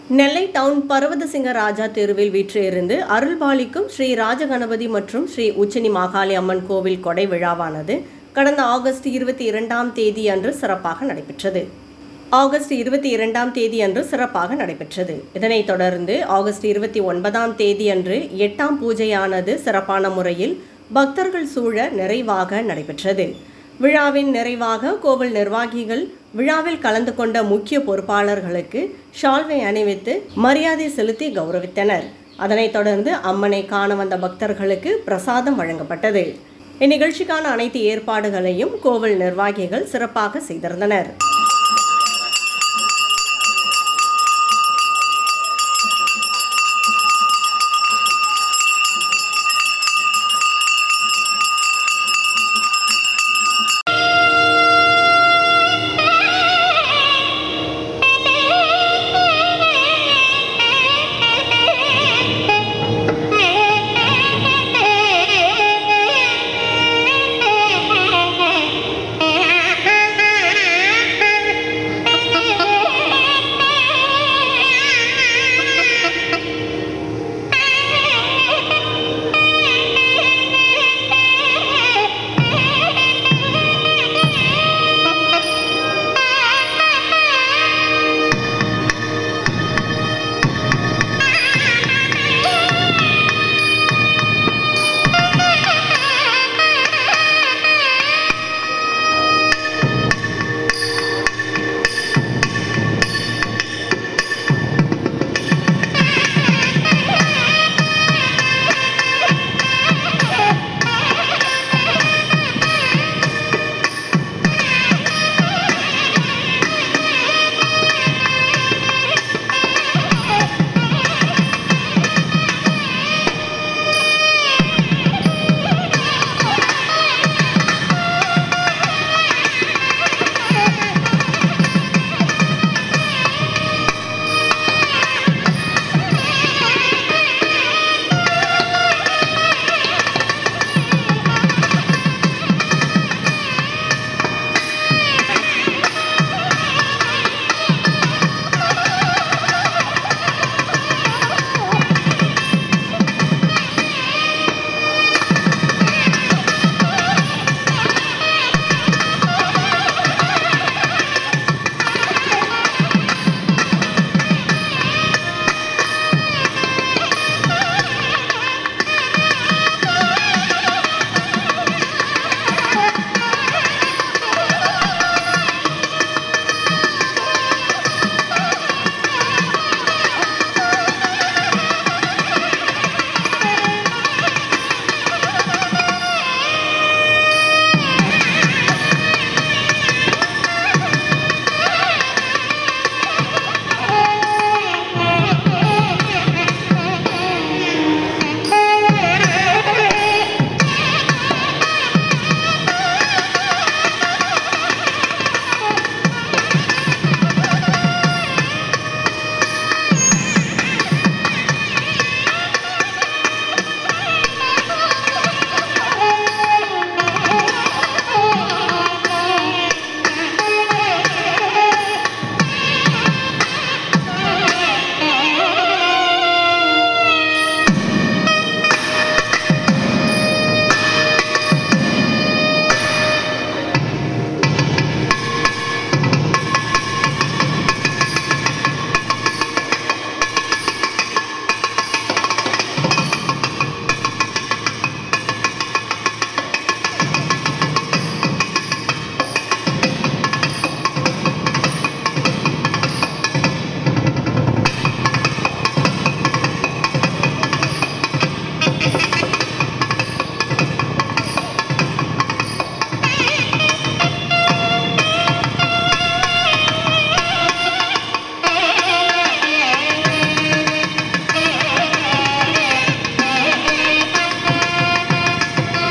நெல்லை down பர்வதசிங்க ராஜா தெருவில் வீற்றிருந்து அருள்பாலிக்கும் ஸ்ரீ ராஜகணபதி மற்றும் ஸ்ரீ உச்சினி மாகாளி அம்மன் கோவில் கொடை விழாவானது கடந்த ஆகஸ்ட் இருபத்தி இரண்டாம் தேதி அன்று சிறப்பாக நடைபெற்றது ஆகஸ்ட் இருபத்தி இரண்டாம் தேதி அன்று சிறப்பாக நடைபெற்றது இதனைத் தொடர்ந்து ஆகஸ்ட் இருபத்தி ஒன்பதாம் தேதி அன்று எட்டாம் பூஜையானது சிறப்பான முறையில் பக்தர்கள் சூழ நிறைவாக நடைபெற்றது விழாவின் நிறைவாக கோவில் நிர்வாகிகள் விழாவில் கலந்து கொண்ட முக்கிய பொறுப்பாளர்களுக்கு ஷால்வை அணிவித்து மரியாதை செலுத்தி கௌரவித்தனர் அதனைத் தொடர்ந்து அம்மனை காண வந்த பக்தர்களுக்கு பிரசாதம் வழங்கப்பட்டது இந்நிகழ்ச்சிக்கான அனைத்து ஏற்பாடுகளையும் கோவில் நிர்வாகிகள் சிறப்பாக செய்திருந்தனர்